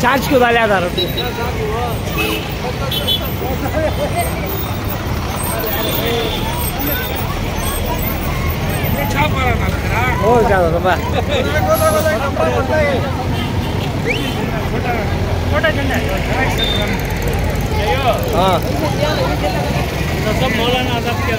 Charge क्यों डाले आधार हो जाओ बाबा हाँ सब मौलाना आजाद के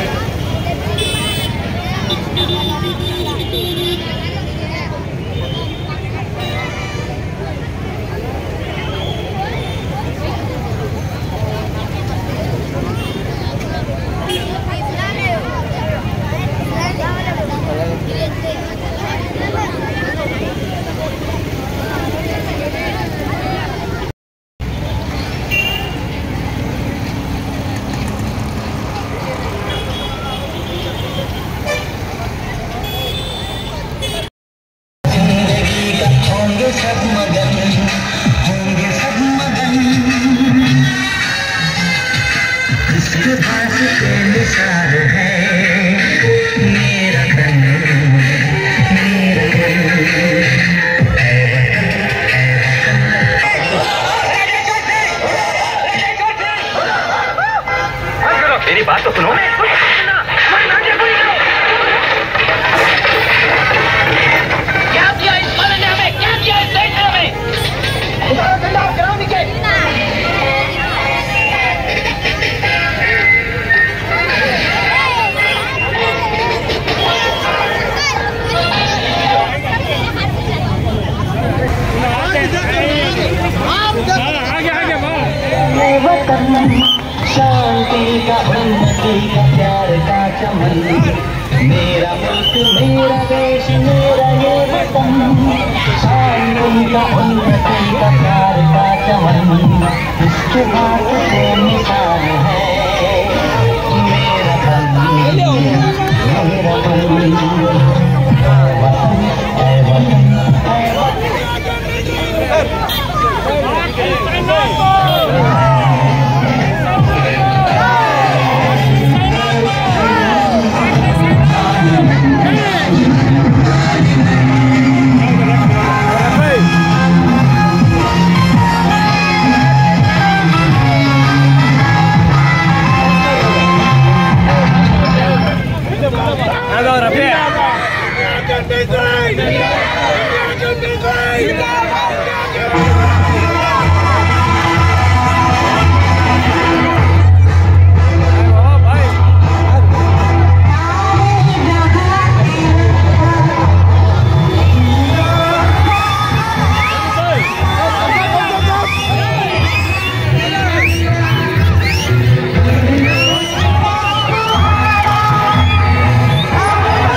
होंगे सब मगन होंगे सब मगन इसके पास बेमिसाल है मेरा तन मेरा तन है वतन है वतन मेरी बात तो सुनो क्या किया इस वाले ने हमें क्या किया इस देश ने हमें आगे आगे वाह ये वतन शांति का उन्नति का प्यार का चमन मेरा मुल्क मेरा देश मेरा ये वतन शांति का उन्नति का प्यार का चमन इसके बाद से मिसाल है मेरा तन मेरा तन वतन है वतन है वतन Agora, pé.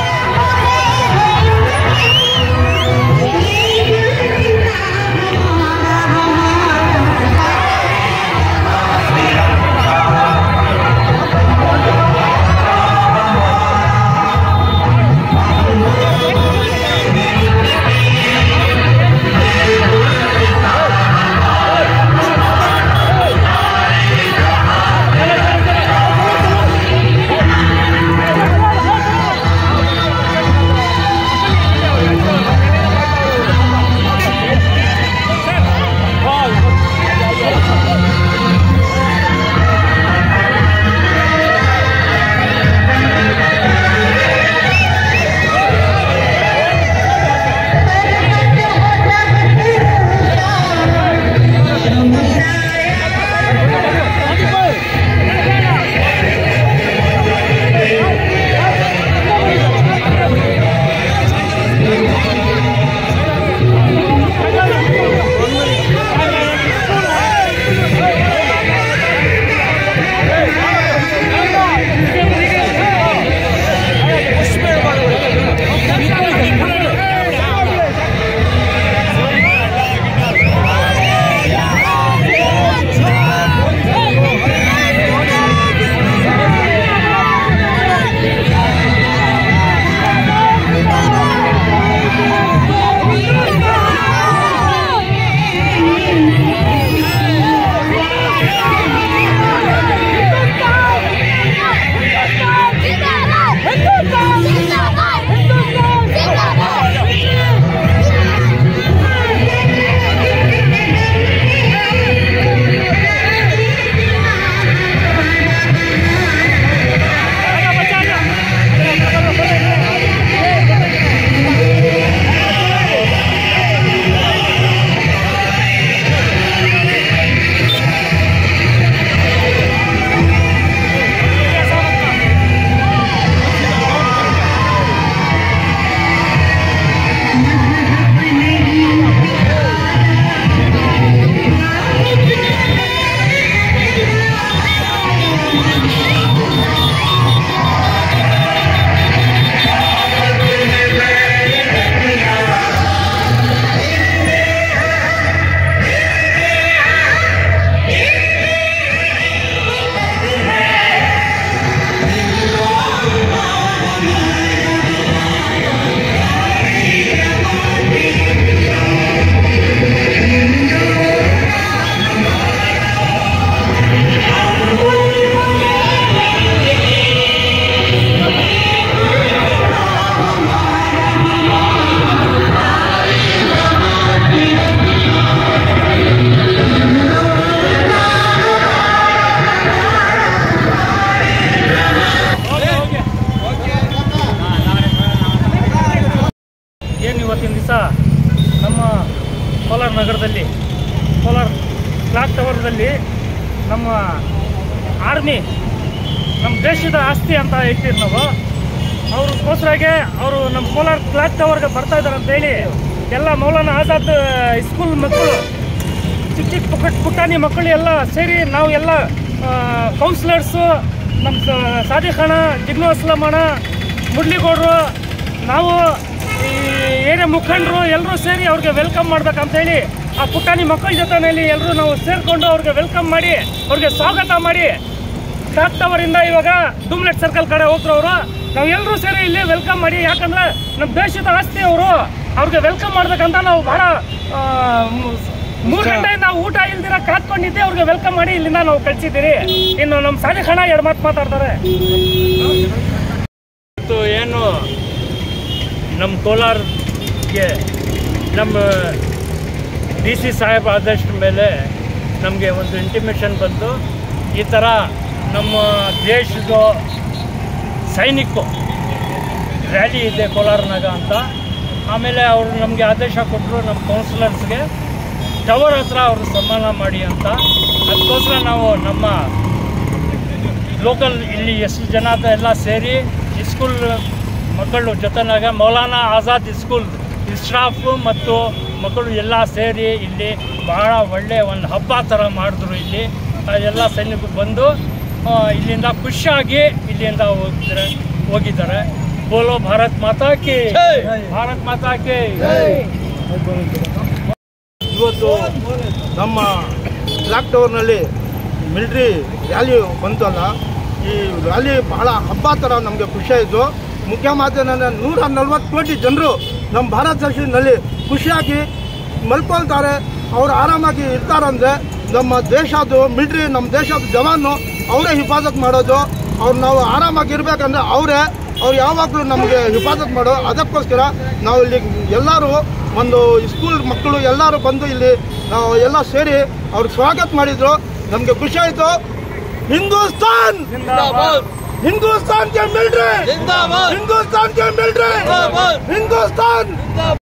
Thank ನಗರದಲ್ಲಿ ಕೋಲಾರ ಕ್ಲಾಕ್ ಟವರ್ದಲ್ಲಿ ನಮ್ಮ ಆರ್ಮಿ ನಮ್ಮ ದೇಶದ ಆಸ್ತಿ ಅಂತ ಹೇಳ್ತೀವಿ ನಾವು ಅವ್ರಿಗೋಸ್ಕರಾಗೆ ಅವರು ನಮ್ಮ ಕೋಲಾರ ಕ್ಲಾಕ್ ಟವರ್ಗೆ ಬರ್ತಾ ಇದ್ದಾರೆ ಅಂತ ಹೇಳಿ ಎಲ್ಲ ಮೌಲಾನ ಆಜಾದ್ ಸ್ಕೂಲ್ ಮಕ್ಕಳು ಚಿಕ್ಕ ಚಿಕ್ಕ ಪುಕ್ಕಟ್ ಪುಟಾಣಿ ಮಕ್ಕಳು ಎಲ್ಲ ಸೇರಿ ನಾವು ಎಲ್ಲ ಕೌನ್ಸಿಲರ್ಸು ನಮ್ಮ ಸ- ಸಾದಿಕ್ ಅಣ್ಣ ಜಿಗ್ನು ಅಸ್ಲಂ ಅಣ್ಣ ಮುಡ್ಲಿಗೌಡರು ನಾವು ಈ ಏರಿಯಾ ಮುಖಂಡರು ಎಲ್ಲರೂ ಸೇರಿ ಅವ್ರಿಗೆ ವೆಲ್ಕಮ್ ಮಾಡ್ಬೇಕಂತ ಹೇಳಿ ಆ ಪುಟಾಣಿ ಮಕ್ಕಳ ಜೊತೆಯಲ್ಲಿ ಎಲ್ಲರೂ ನಾವು ಸೇರಿಕೊಂಡು ಅವ್ರಿಗೆ ವೆಲ್ಕಮ್ ಮಾಡಿ ಅವ್ರಿಗೆ ಸ್ವಾಗತ ಮಾಡಿ ಟಾಕ್ ಟವರಿಂದ ಇವಾಗ ಡೂಮ್ಲೆಟ್ ಸರ್ಕಲ್ ಕಡೆ ಹೋಗ್ರು ಅವರು ನಾವು ಎಲ್ಲರೂ ಸೇರಿ ಇಲ್ಲಿ ವೆಲ್ಕಮ್ ಮಾಡಿ ಯಾಕಂದ್ರೆ ನಮ್ಮ ದೇಶದ ಆಸ್ತಿ ಅವರು ಅವ್ರಿಗೆ ವೆಲ್ಕಮ್ ಮಾಡ್ಬೇಕಂತ ನಾವು ಬಹಳ ಆ, ಮು- ಮೂರು ಗಂಟೆಯಿಂದ ನಾವು ಊಟ ಇಲ್ದಿರ ಕಾತ್ಕೊಂಡಿದ್ದೆ ಅವ್ರಿಗೆ ವೆಲ್ಕಮ್ ಮಾಡಿ ಇಲ್ಲಿಂದ ನಾವು ಕಳ್ಸಿದ್ದೀರಿ ಇನ್ನು ನಮ್ಮ ಸಾಲಿ ಹಣ ಎರಡು ಮಾತು ಮಾತಾಡ್ತಾರೆ ಇವತ್ತು ಏನು ನಮ್ಮ ಕೋಲಾರ್ಗೆ ನಮ್ಮ ಡಿ ಸಿ ಸಾಹೇಬ್ ಆದಷ್ಟು ಮೇಲೆ ನಮಗೆ ಒಂದು ಇಂಟಿಮೇಷನ್ ಬಂತು ಈ ಥರ ನಮ್ಮ ದೇಶದ ಸೈನಿಕು ರ್ಯಾಲಿ ಇದೆ ಕೋಲಾರನಾಗ ಅಂತ ಆಮೇಲೆ ಅವರು ನಮಗೆ ಆದೇಶ ಕೊಟ್ಟರು ನಮ್ಮ ಕೌನ್ಸಿಲರ್ಸ್ಗೆ ಟವರ್ ಹತ್ರ ಅವರು ಸನ್ಮಾನ ಮಾಡಿ ಅಂತ ಅದಕ್ಕೋಸ್ಕರ ನಾವು ನಮ್ಮ ಲೋಕಲ್ ಇಲ್ಲಿ ಎಷ್ಟು ಜನ ಅಂತ ಎಲ್ಲ ಸೇರಿ ಸ್ಕೂಲ್ ಮಕ್ಕಳು ಜೊತೆನಾಗ ಮೌಲಾನಾ ಆಜಾದ್ ಸ್ಕೂಲ್ ಸ್ಟಾಫು ಮತ್ತು ಮಕ್ಕಳು ಎಲ್ಲ ಸೇರಿ ಇಲ್ಲಿ ಬಹಳ ಒಳ್ಳೆಯ ಒಂದು ಹಬ್ಬ ಥರ ಮಾಡಿದ್ರು ಇಲ್ಲಿ ಆ ಎಲ್ಲ ಸೈನಿಕರು ಬಂದು ಆ, ಇಲ್ಲಿಂದ ಖುಷಿಯಾಗಿ ಇಲ್ಲಿಂದ ಹೋಗಿದ್ದಾರೆ ಹೋಗಿದ್ದಾರೆ ಬೋಲೋ ಭಾರತ್ ಮಾತಾ ಕಿ ಭಾರತ್ ಮಾತಾ ಕಿ ಇವತ್ತು ನಮ್ಮ ಕ್ಲಾಕ್ ಟವರ್ನಲ್ಲಿ ಮಿಲ್ಟ್ರಿ ರ್ಯಾಲಿ ಬಂತಲ್ಲ ಈ ರ್ಯಾಲಿ ಬಹಳ ಹಬ್ಬ ಥರ ನಮಗೆ ಖುಷಿಯಾಯಿತು ಮುಖ್ಯ ಮಾತೇನೆಂದರೆ ನೂರ ನಲ್ವತ್ತು ಕೋಟಿ ಜನರು ನಮ್ಮ ಭಾರತ ದೇಶದಲ್ಲಿ ಖುಷಿಯಾಗಿ ಮಲ್ಕೊಳ್ತಾರೆ ಅವ್ರು ಆರಾಮಾಗಿ ಇರ್ತಾರಂದ್ರೆ ನಮ್ಮ ದೇಶದ್ದು ಮಿಲ್ಟ್ರಿ ನಮ್ಮ ದೇಶದ ಜವಾನು ಅವರೇ ಹಿಫಾಜತ್ ಮಾಡೋದು ಅವ್ರು ನಾವು ಆರಾಮಾಗಿ ಇರಬೇಕಂದ್ರೆ ಅವರೇ ಅವ್ರು ಯಾವಾಗಲೂ ನಮಗೆ ಹಿಫಾಜತ್ ಮಾಡೋ ಅದಕ್ಕೋಸ್ಕರ ನಾವು ಇಲ್ಲಿ ಎಲ್ಲರೂ ಒಂದು ಸ್ಕೂಲ್ ಮಕ್ಕಳು ಎಲ್ಲರೂ ಬಂದು ಇಲ್ಲಿ ನಾವು ಎಲ್ಲ ಸೇರಿ ಅವ್ರಿಗೆ ಸ್ವಾಗತ ಮಾಡಿದ್ರು ನಮಗೆ ಖುಷಿ ಆಯಿತು ಹಿಂದೂಸ್ತಾನ್ ಹಿಂದೂಸ್ತಾನ್ ಕೆ ಮಿಲ್ಟ್ರಿ ಹಿಂದೂಸ್ತಾನ್ ಕೆ ಮಿಲ್ಟ್ರಿ ಹಿಂದೂಸ್ತಾನ್